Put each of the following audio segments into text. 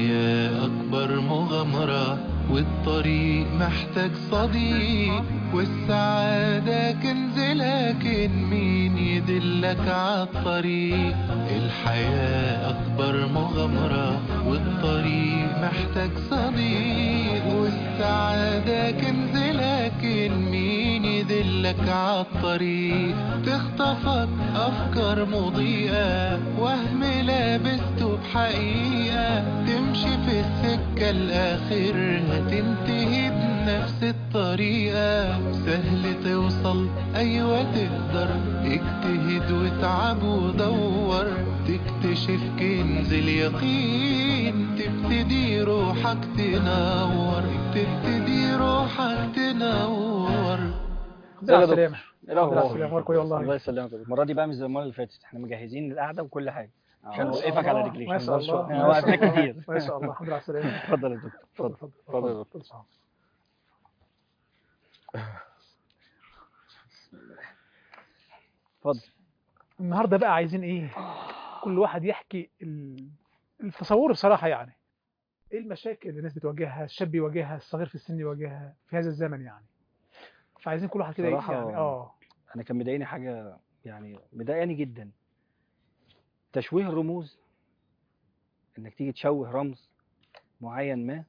الحياة أكبر مغامرة والطريق محتاج صديق والسعادة كنز لكن مين يدلك عالطريق الحياة أكبر مغامرة والطريق محتاج صديق والسعادة كنز لكن مين يدلك عالطريق تخطفك أفكار مضيئة وهم لابسته بحقيقة تمشي في السكة الآخر هتنتهي بنفس الطريقة سهل توصل أيوة تقدر اجتهد واتعب ودور تكتشف كنز اليقين تبتدي روحك تنور تبتدي روحك تنور ازيك يا السلامة ايه الاخبار الحمد لله، أخبارك إيه والله؟ الله يسلمك المره دي بقى مش زي المره اللي فاتت احنا مجهزين القعده وكل حاجه عشان ما شاء نوقفك على الله، رجليك ما شاء الله أنا ما شاء وقفناك الله، كتير ما شاء الله الحمد لله على السلامة اتفضل يا دكتور اتفضل اتفضل اتفضل يا دكتور اتفضل اتفضل النهارده بقى عايزين ايه كل واحد يحكي ال- التصور بصراحة يعني ايه المشاكل اللي الناس بتواجهها الشاب يواجهها الصغير في السن يواجهها في هذا الزمن يعني فعايزين كل واحد كده صراحة- يعني اه انا كان مضايقني حاجه يعني مضايقاني جدا تشويه الرموز انك تيجي تشوه رمز معين ما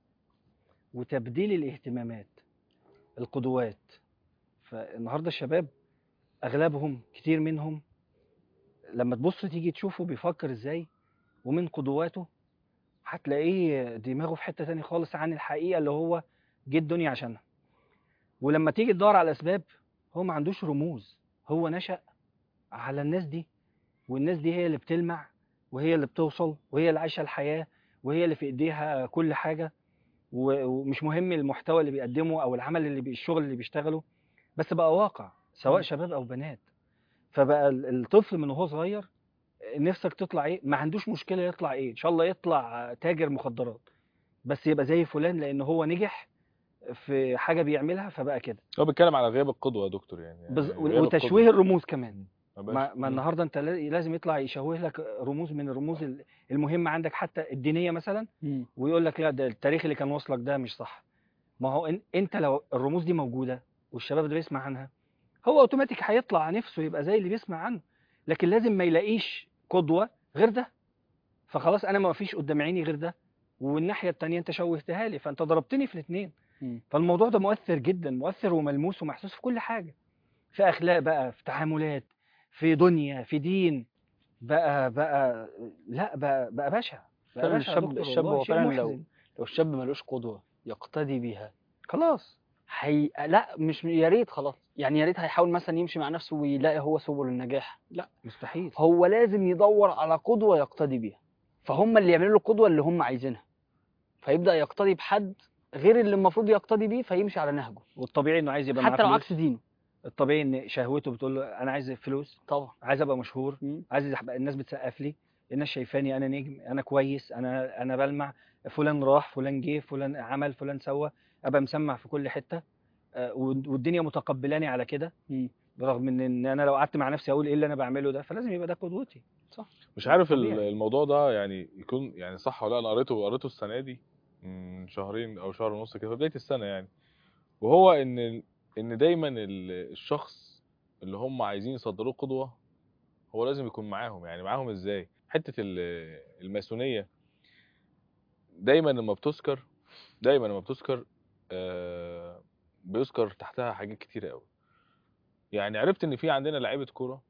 وتبديل الاهتمامات القدوات فالنهارده الشباب اغلبهم كتير منهم لما تبص تيجي تشوفه بيفكر ازاي ومن قدواته هتلاقيه دماغه في حتة تاني خالص عن الحقيقة اللي هو جه الدنيا عشانها ولما تيجي تدور على الأسباب هو ما عندوش رموز هو نشأ على الناس دي والناس دي هي اللي بتلمع وهي اللي بتوصل وهي اللي عايشة الحياة وهي اللي في ايديها كل حاجة و- ومش مهم المحتوى اللي بيقدمه او العمل اللي بي الشغل اللي بيشتغله بس بقى واقع سواء مم. شباب او بنات فبقى ال- الطفل من وهو صغير نفسك تطلع ايه ما عندوش مشكلة يطلع ايه ان شاء الله يطلع تاجر مخدرات بس يبقى زي فلان لان هو نجح في حاجة بيعملها فبقى كده هو بيتكلم على غياب القدوة يا دكتور يعني, يعني بز... غياب وتشويه القدوة. الرموز كمان ما بقاش- ما, ما مم. النهارده انت لا- لازم يطلع يشوه لك رموز من الرموز ال- المهمه عندك حتى الدينيه مثلا مم. ويقول لك لا ده التاريخ اللي كان واصلك ده مش صح ما هو إن انت لو الرموز دي موجوده والشباب ده بيسمع عنها هو اوتوماتيك هيطلع نفسه يبقى زي اللي بيسمع عنه لكن لازم ما يلاقيش قدوه غير ده فخلاص انا ما فيش قدام عيني غير ده والناحيه التانيه انت شوهتها لي فانت ضربتني في الاثنين مم. فالموضوع ده مؤثر جدا مؤثر وملموس ومحسوس في كل حاجه في اخلاق بقى في تعاملات في دنيا في دين بقى بقى لا بقى بقى بشع بقى فعلا بشع يا الشاب دكتور الشاب والله، هو شيء فعلا لو محزن. لو الشاب ملوش قدوة يقتدي بيها خلاص حي... لا مش يا ريت خلاص يعني يا ريت هيحاول مثلا يمشي مع نفسه ويلاقي هو سبل النجاح لا مستحيل هو لازم يدور على قدوة يقتدي بيها فهم اللي يعملوا له القدوة اللي هم عايزينها فيبدأ يقتدي بحد غير اللي المفروض يقتدي بيه فيمشي على نهجه والطبيعي انه عايز يبقى معاه حتى لو فلوس عكس دينه الطبيعي ان شهوته بتقول له انا عايز فلوس طبعا عايز ابقى مشهور مم. عايز يبقى الناس بتسقف لي الناس شايفاني انا نجم انا كويس انا انا بلمع فلان راح فلان جه فلان عمل فلان سوى ابقى مسمع في كل حته آه، والد- والدنيا متقبلاني على كده مم. برغم ان إن انا لو قعدت مع نفسي اقول ايه اللي انا بعمله ده فلازم يبقى ده قدوتي مش عارف ال- طبيعي. الموضوع ده يعني يكون يعني صح ولا لا انا قريته قريته السنه دي من شهرين او شهر ونص كده في بدايه السنه يعني وهو ان ان دايما ال- الشخص اللي هم عايزين يصدروه قدوه هو لازم يكون معاهم يعني معاهم ازاي حته ال- الماسونيه دايما لما بتذكر دايما لما بتذكر آه، بيذكر تحتها حاجات كتيره قوي يعني عرفت ان في عندنا لعيبه كوره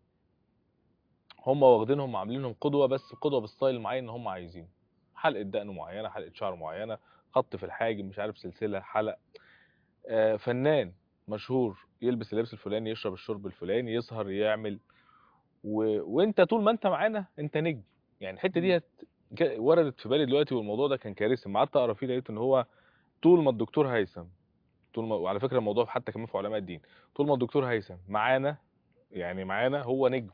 هم واخدينهم عاملينهم قدوه بس قدوه بالستايل معين ان هم عايزينه حلقه دقن معينه حلقه شعر معينه خط في الحاجب مش عارف سلسله حلق آه، فنان مشهور يلبس اللبس الفلاني يشرب الشرب الفلاني يسهر يعمل و... وانت طول ما انت معانا انت نجم يعني الحته ديت ج- وردت في بالي دلوقتي والموضوع ده كان كارثي لما قعدت اقرا فيه لقيت ان هو طول ما الدكتور هيثم طول ما وعلى فكره الموضوع حتى كمان في علماء الدين طول ما الدكتور هيثم معانا يعني معانا هو نجم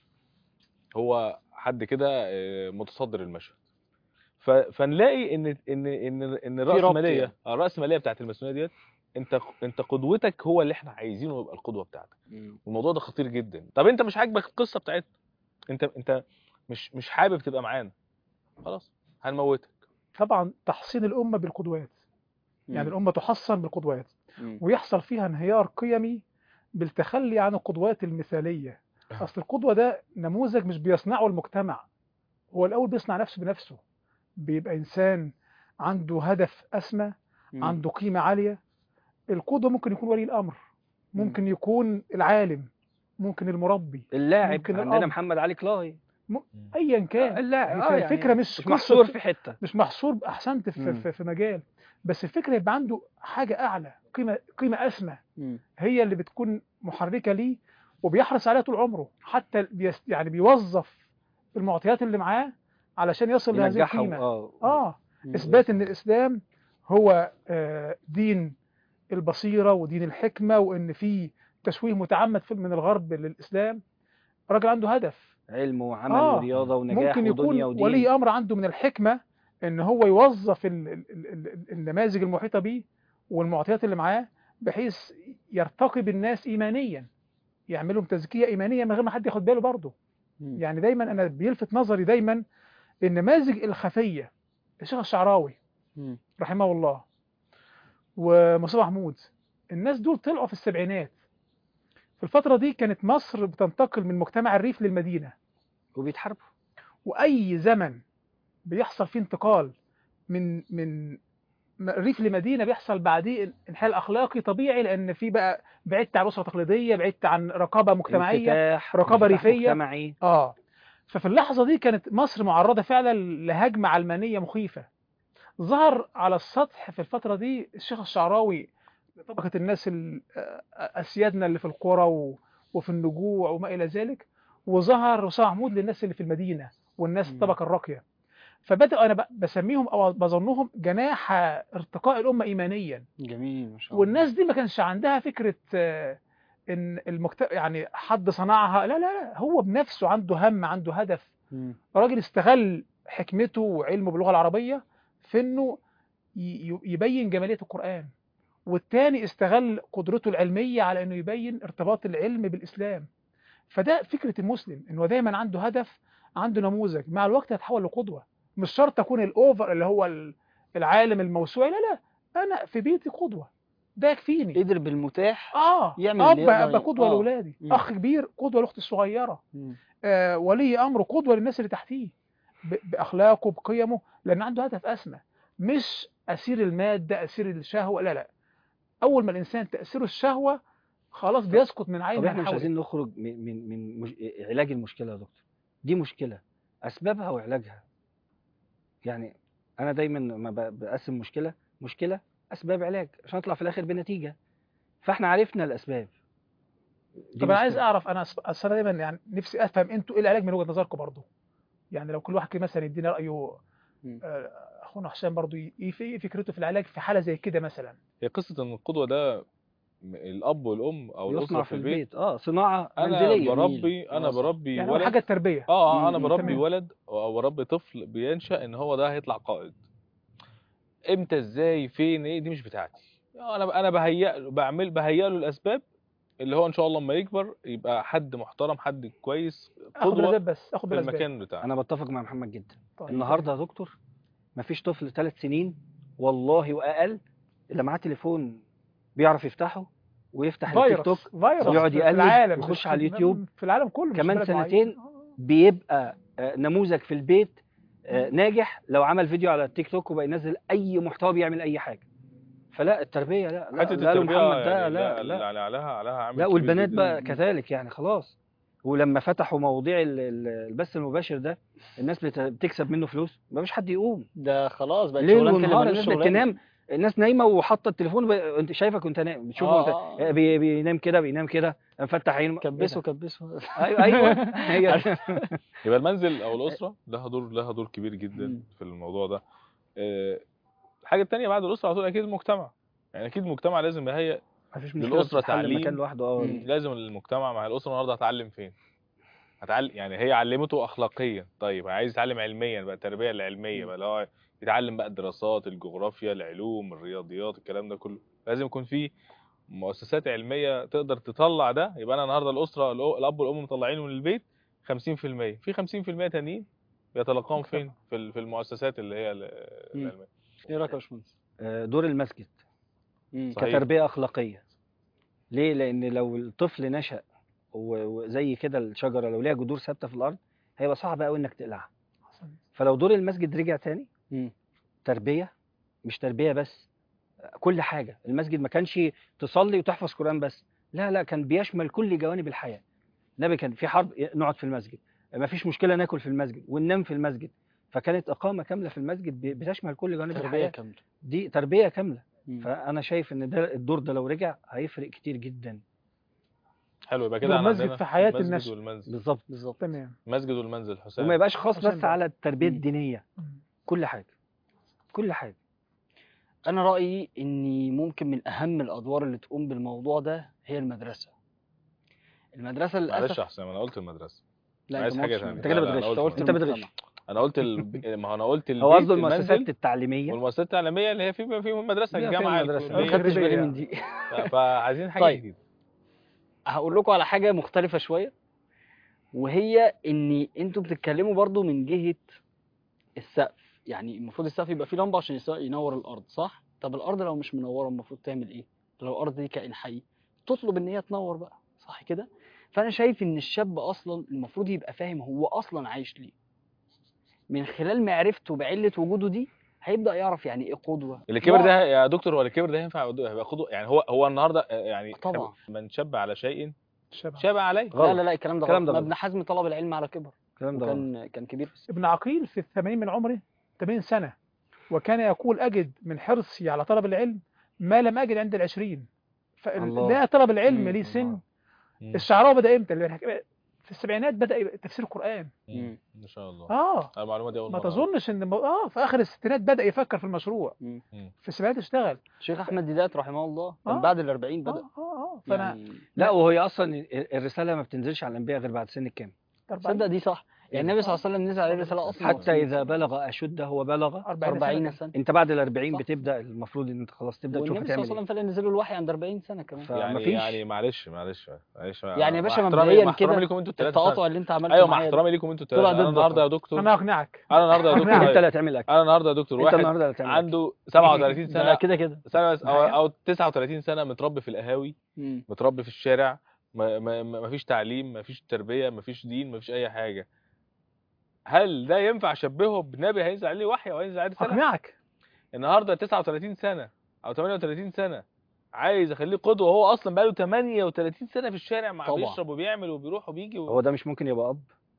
هو حد كده آه، متصدر المشهد ف... فنلاقي ان ان ان ان ربط الراسماليه يعني. الراسماليه بتاعت الماسونيه ديت انت انت قدوتك هو اللي احنا عايزينه يبقى القدوه بتاعتك والموضوع ده خطير جدا طب انت مش عاجبك القصه بتاعتنا انت انت مش مش حابب تبقى معانا خلاص هنموتك طبعا تحصين الامه بالقدوات يعني الامه تحصن بالقدوات مم. ويحصل فيها انهيار قيمي بالتخلي عن القدوات المثاليه اصل القدوه ده نموذج مش بيصنعه المجتمع هو الاول بيصنع نفسه بنفسه بيبقى انسان عنده هدف اسمى مم. عنده قيمه عاليه القدوه ممكن يكون ولي الامر ممكن يكون العالم ممكن المربي اللاعب ممكن عندنا الأب. محمد علي كلاي ايا كان اللاعب هي آه الفكره يعني مش مش قصة- محصور في حته مش محصور احسنت في, مم. في, في مجال بس الفكره يبقى عنده حاجه اعلى قيمه قيمه اسمى مم. هي اللي بتكون محركه ليه وبيحرص عليها طول عمره حتى بيس يعني بيوظف المعطيات اللي معاه علشان يصل لهذه ينجحها القيمه اه اه مم. اثبات ان الاسلام هو آه، دين البصيره ودين الحكمه وان في تشويه متعمد في- من الغرب للاسلام راجل عنده هدف علم وعمل آه، ورياضه ونجاح ممكن يكون ودنيا ودين ولي امر عنده من الحكمه ان هو يوظف ال- ال- ال- ال- النماذج المحيطه بيه والمعطيات اللي معاه بحيث يرتقي بالناس ايمانيا يعملهم تزكيه ايمانيه من غير ما حد ياخد باله برضه مم. يعني دايما انا بيلفت نظري دايما النماذج الخفيه الشيخ الشعراوي مم. رحمه الله ومصطفى محمود الناس دول طلعوا في السبعينات في الفترة دي كانت مصر بتنتقل من مجتمع الريف للمدينة وبيتحاربوا وأي زمن بيحصل فيه انتقال من من م- الريف لمدينة بيحصل بعديه انحلال أخلاقي طبيعي لأن في بقى بعدت عن أسرة تقليدية بعدت عن رقابة مجتمعية انفتاح رقابة انفتاح ريفية. مجتمعي اه ففي اللحظة دي كانت مصر معرضة فعلا لهجمة علمانية مخيفة ظهر على السطح في الفترة دي الشيخ الشعراوي طبقة الناس ال- آه، أسيادنا اللي في القرى و- وفي النجوع وما إلى ذلك وظهر وسام محمود للناس اللي في المدينة والناس مم. الطبقة الراقية فبدأوا أنا ب- بسميهم أو بظنهم جناح ارتقاء الأمة إيمانيا جميل ما شاء الله والناس دي ما كانش عندها فكرة آه، ان المجتمع يعني حد صنعها لا لا لا هو بنفسه عنده هم عنده هدف مم. راجل استغل حكمته وعلمه باللغة العربية في انه ي- ي- يبين جمالية القرآن والتاني استغل قدرته العلمية على انه يبين ارتباط العلم بالإسلام فده فكرة المسلم انه دايما عنده هدف عنده نموذج مع الوقت هيتحول لقدوة مش شرط اكون الاوفر اللي هو ال- العالم الموسوعي لا لا انا في بيتي قدوة ده يكفيني قدر بالمتاح اه يعمل اب اللي يقدر ابقى ي- قدوه آه. لاولادي مم. اخ كبير قدوه لاختي الصغيره مم. آه ولي امر قدوه للناس اللي تحتيه ب- باخلاقه بقيمه لان عنده هدف اسمى مش اسير الماده اسير الشهوه لا لا اول ما الانسان تاثيره الشهوه خلاص بيسقط من عين طب من احنا مش حوله عايزين نخرج من من من مش... علاج المشكله يا دكتور دي مشكله اسبابها وعلاجها يعني انا دايما ما ب- بقسم مشكله مشكله اسباب علاج عشان اطلع في الاخر بنتيجه فاحنا عرفنا الاسباب دي طب انا عايز مشكلة. اعرف انا أص- أصل انا دايما يعني نفسي افهم انتوا ايه العلاج من وجهه نظركم برضه يعني لو كل واحد كده مثلا يدينا رايه مم. آه، اخونا حسام برضه ي- ايه في- إيه فكرته في العلاج في حاله زي كده مثلا هي قصه ان القدوه ده م- الاب والام او الاسره يصنع في البيت اه صناعه انا منزليه بربي انا واضح. بربي يعني اول ولد حاجه التربيه اه آه، انا مم، بربي تمام. ولد او بربي طفل بينشا ان هو ده هيطلع قائد امتى ازاي فين ايه دي مش بتاعتي انا انا بهيئ له بعمل بهيئ له الاسباب اللي هو ان شاء الله لما يكبر يبقى حد محترم حد كويس اخد قدوه بالاسباب بس اخد في بالاسباب المكان بتاعه انا بتفق مع محمد جدا طيب، النهارده يا دكتور مفيش طفل ثلاث سنين والله واقل الا معاه تليفون بيعرف يفتحه ويفتح التيك توك فيروس فيروس ويقعد في يقلب العالم ويخش مش على في- اليوتيوب. في العالم كله مش كمان بلد معين. سنتين آه. بيبقى آه، نموذج في البيت آه، ناجح لو عمل فيديو على التيك توك وبقى ينزل اي محتوى بيعمل اي حاجه فلا التربيه لا لا حته لا له التربيه محمد ده يعني لا لا لا لا عليها عليها عامل لا كبير والبنات جداً. بقى كذلك يعني خلاص ولما فتحوا مواضيع ال- ال- البث المباشر ده الناس بت- بتكسب منه فلوس مفيش حد يقوم ده خلاص بقت ليل شغلانه اللي ونهار ملوش الناس شغلانه بتنام الناس نايمه وحاطه التليفون ب... انت شايفك وانت نايم بتشوفه آه، وانت آه. بي... بينام كده بينام كده مفتح عينه كبسوا كبسوا ايوه ايوه هي كده. يبقى المنزل او الاسره لها دور لها دور كبير جدا مم. في الموضوع ده آه، الحاجه الثانيه بعد الاسره على طول اكيد المجتمع يعني اكيد المجتمع لازم يهيئ مفيش مشكله للأسرة بتتحل تعليم. مكان لوحده اه مم. لازم المجتمع مع الاسره النهارده هتعلم فين هتعلم يعني هي علمته اخلاقيا طيب عايز يتعلم علميا بقى التربيه العلميه مم. بقى اللي هو يتعلم بقى الدراسات الجغرافيا العلوم الرياضيات الكلام ده كله لازم يكون في مؤسسات علميه تقدر تطلع ده يبقى انا النهارده الاسره الأ- الاب والام مطلعينه من البيت 50% في 50% تانيين يتلقاهم مجتمع. فين في ال- في المؤسسات اللي هي ال- مم. العلميه ايه رايك يا باشمهندس؟ آه، دور المسجد مم. صحيح. كتربيه اخلاقيه ليه لان لو الطفل نشأ و- وزي كده الشجره لو ليها جذور ثابته في الارض هيبقى صعب قوي انك تقلعها أحسن. فلو دور المسجد رجع تاني مم. تربيه مش تربيه بس كل حاجه المسجد ما كانش تصلي وتحفظ قران بس لا لا كان بيشمل كل جوانب الحياه النبي كان في حرب نقعد في المسجد ما فيش مشكله ناكل في المسجد وننام في المسجد فكانت اقامه كامله في المسجد ب- بتشمل كل جوانب تربيه الحياه كامله دي تربيه كامله مم. فانا شايف ان ده الدور ده لو رجع هيفرق كتير جدا حلو يبقى كده دور احنا المسجد عندنا في حياة المسجد الناس. والمنزل بالظبط بالظبط تمام المسجد والمنزل حسام وما يبقاش خاص عشان بس بقى- على التربيه مم. الدينيه مم. كل حاجه كل حاجه انا رايي ان ممكن من اهم الادوار اللي تقوم بالموضوع ده هي المدرسه المدرسه معلش للاسف يا حسام انا قلت المدرسه لا عايز ما حاجة قلتش تانية. المدرسة. انت كده لا، لا، بتغش أنا قلت انت بتغش المجتمع. انا قلت ال... ما هو انا قلت البيت هو قصده المؤسسات المنزل التعليميه والمؤسسات التعليميه اللي هي في في المدرسه بيبقى فيها الجامعه المدرسة. ما الكليه خدتش بالي التربية. من دي ف- فعايزين حاجه طيب. جديده هقول لكم على حاجه مختلفه شويه وهي ان انتوا بتتكلموا برضو من جهه السقف يعني المفروض السقف يبقى فيه لمبه عشان يس- ينور الارض صح طب الارض لو مش منوره المفروض تعمل ايه لو الارض دي كائن حي تطلب ان هي تنور بقى صح كده فانا شايف ان الشاب اصلا المفروض يبقى فاهم هو اصلا عايش ليه من خلال معرفته بعله وجوده دي هيبدا يعرف يعني ايه قدوه الكبر نوع- ده يا دكتور هو الكبر ده ينفع يبقى خده يعني هو هو النهارده آه، يعني طبعا. من شب على شيء شبه شاب عليه لا لا لا الكلام ده الكلام غلط ده ما غلط. ابن حزم طلب العلم على كبر الكلام ده غلط. وكان كان كبير في السن ابن عقيل في الثمانين من عمره 80 سنة وكان يقول أجد من حرصي على طلب العلم ما لم أجد عند العشرين الله. فلا طلب العلم مم. ليه سن الله. مم. الشعراوي بدأ إمتى اللي بنحكي- في السبعينات بدأ يبقى تفسير القرآن مم. ما شاء الله آه المعلومه دي اول ما مرة أعرف. تظنش ان اه في اخر الستينات بدا يفكر في المشروع مم. في السبعينات اشتغل شيخ احمد ديدات رحمه الله كان آه. بعد ال 40 اه بدا اه اه فانا يعني لا وهي اصلا ال- الرساله ما بتنزلش على الانبياء غير بعد سن الكام تصدق دي صح يعني النبي صلى الله عليه وسلم نزل عليه رساله اصلا حتى اذا بلغ اشده وبلغ 40 40 سنه سنه انت بعد ال 40 صح. بتبدا المفروض ان انت خلاص تبدا تشوف والنبي صلى الله هتعمل عليه ايه وسلم فعلا نزل له الوحي عند 40 سنه كمان ف- يعني مفيش. يعني معلش معلش معلش يعني يا باشا مع احترامي- مبدئيا مع احترامي كده ليكم انتوا الثلاثه التقاطع اللي انت عملته ايوه مع معايا ده. احترامي ليكم انتوا طلع الثلاثه انا ضدك. النهارده يا دكتور انا اقنعك انا النهارده يا دكتور نعم. انت واحد- اللي هتعمل اكل انا النهارده يا دكتور انت واحد النهارده اللي هتعمل أكل. عنده 37 ده سنه كده كده سنه بس او او 39 سنه متربي في القهاوي مم. متربي في الشارع ما, ما, ما ما فيش تعليم ما فيش تربيه ما فيش دين ما فيش اي حاجه هل ده ينفع اشبهه بنبي هينزل عليه وحي او هينزل عليه رساله اقنعك النهارده 39 سنه او 38 سنه عايز اخليه قدوه وهو اصلا بقاله 38 سنه في الشارع مع طبعا. بيشرب وبيعمل وبيروح وبيجي و... هو ده مش ممكن يبقى اب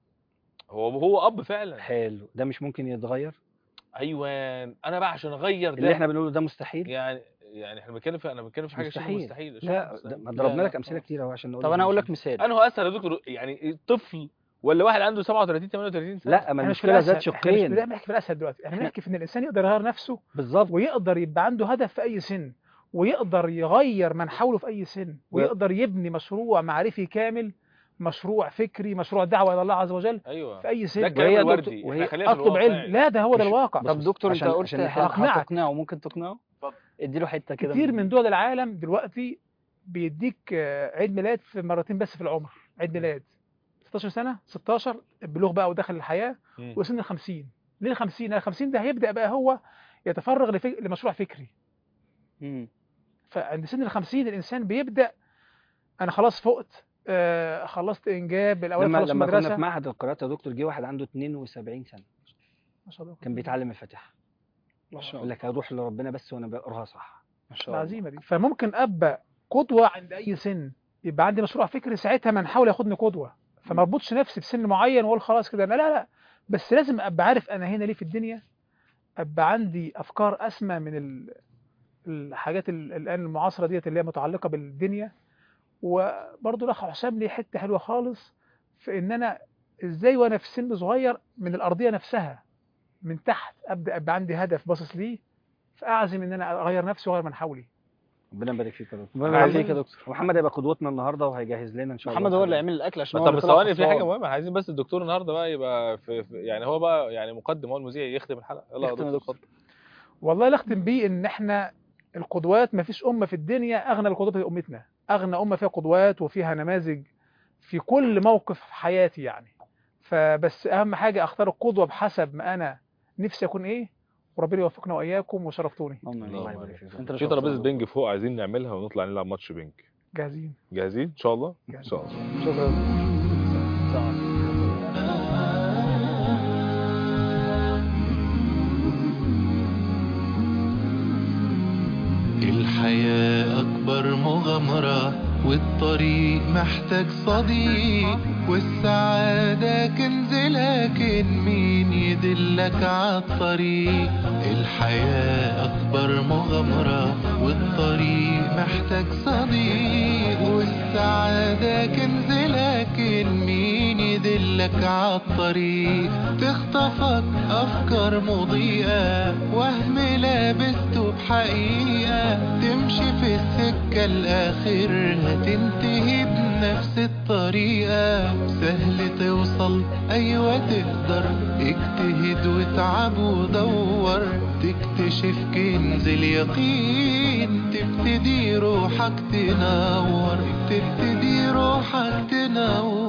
هو هو اب فعلا حلو ده مش ممكن يتغير ايوه انا بقى عشان اغير ده اللي احنا بنقوله ده مستحيل يعني يعني احنا بنتكلم في انا بتكلم في حاجه شبه مستحيل. مستحيل شبه لا مستحيل. ده- ما لا، ضربنا لا، لك امثله طبعا. كتير اهو عشان نقول طب لك انا اقول مش لك مثال انا هو اسهل يا دكتور يعني طفل ولا واحد عنده 37 38 سنه لا ما احنا مش في المشكله ذات الاسهل احنا مش شقين بنحكي في الاسهل دلوقتي احنا بنحكي في ان الانسان يقدر يغير نفسه بالظبط ويقدر يبقى عنده هدف في اي سن ويقدر يغير من حوله في اي سن ويقدر يبني مشروع معرفي كامل مشروع فكري مشروع دعوه الى الله عز وجل ايوه في اي ده سن الكلام وهي الوردي دكتور- احنا وهي خلينا في اطلب علم الواقع. لا ده هو ده مش- الواقع بص- طب دكتور انت عشان- قلت عشان ه- أقنعك. هتقنعه ممكن تقنعه اديله حته كده كتير من دول العالم دلوقتي بيديك آه، عيد ميلاد في مرتين بس في العمر عيد ميلاد 16 سنه 16 البلوغ بقى ودخل الحياه مم. وسن ال 50 ليه ال 50 ال 50 ده هيبدا بقى هو يتفرغ لفك... لمشروع فكري مم. فعند سن ال 50 الانسان بيبدا انا خلاص فقت آه خلصت انجاب الاولاد لما خلصوا لما كنا المدرسه في معهد القراءات يا دكتور جه واحد عنده 72 سنه ما شاء الله كان بيتعلم الفاتحه ما شاء يقول الله لك هروح لربنا بس وانا بقراها صح ما شاء الله العزيمه دي فممكن ابقى قدوه عند اي سن يبقى عندي مشروع فكري ساعتها من حاول ياخدني قدوه فما اربطش نفسي بسن معين واقول خلاص كده لا لا لا بس لازم ابقى عارف انا هنا ليه في الدنيا ابقى عندي افكار اسمى من ال- الحاجات ال- الان المعاصره ديت اللي هي متعلقه بالدنيا وبرضه الاخ حسام ليه حته حلوه خالص في ان انا ازاي وانا في سن صغير من الارضيه نفسها من تحت ابدا ابقى عندي هدف باصص ليه فاعزم ان انا اغير نفسي واغير من حولي ربنا يبارك فيك يا دكتور ربنا يبارك فيك يا دكتور محمد هيبقى قدوتنا النهارده وهيجهز لنا ان شاء الله محمد هو اللي حاجة. يعمل الاكل عشان هو طب اللي بس طلع ثواني في خسران. حاجه مهمه عايزين بس الدكتور النهارده بقى يبقى في, في يعني هو بقى يعني مقدم هو المذيع يختم الحلقه يلا يا اختم يا دكتور دكتور. اتفضل والله اللي اختم بيه ان احنا القدوات ما فيش امه في الدنيا اغنى القدوات هي امتنا اغنى امه فيها قدوات وفيها نماذج في كل موقف في حياتي يعني فبس اهم حاجه اختار القدوه بحسب ما انا نفسي اكون ايه وربنا يوفقنا واياكم وشرفتوني اللهم آمين. الله يبارك فيك. انت اللي في ترابيزه شرفتنا. بينج فوق عايزين نعملها ونطلع نلعب ماتش بينج جاهزين جاهزين ان شاء الله ان جاهزين. شاء الله شكرا الحياة أكبر مغامرة والطريق محتاج صديق والسعادة كنز لكن مين يدلك عالطريق الحياة أكبر مغامرة والطريق محتاج صديق والسعادة كنز لكن مين يدلك عالطريق تخطفك أفكار مضيئة وهم لابسته بحقيقة تمشي في السكة الآخر هتنتهي بنفس الطريقة سهل توصل أيوة تقدر اجتهد واتعب ودور تكتشف كنز اليقين تبتدي روحك تنور تبتدي روحك تنور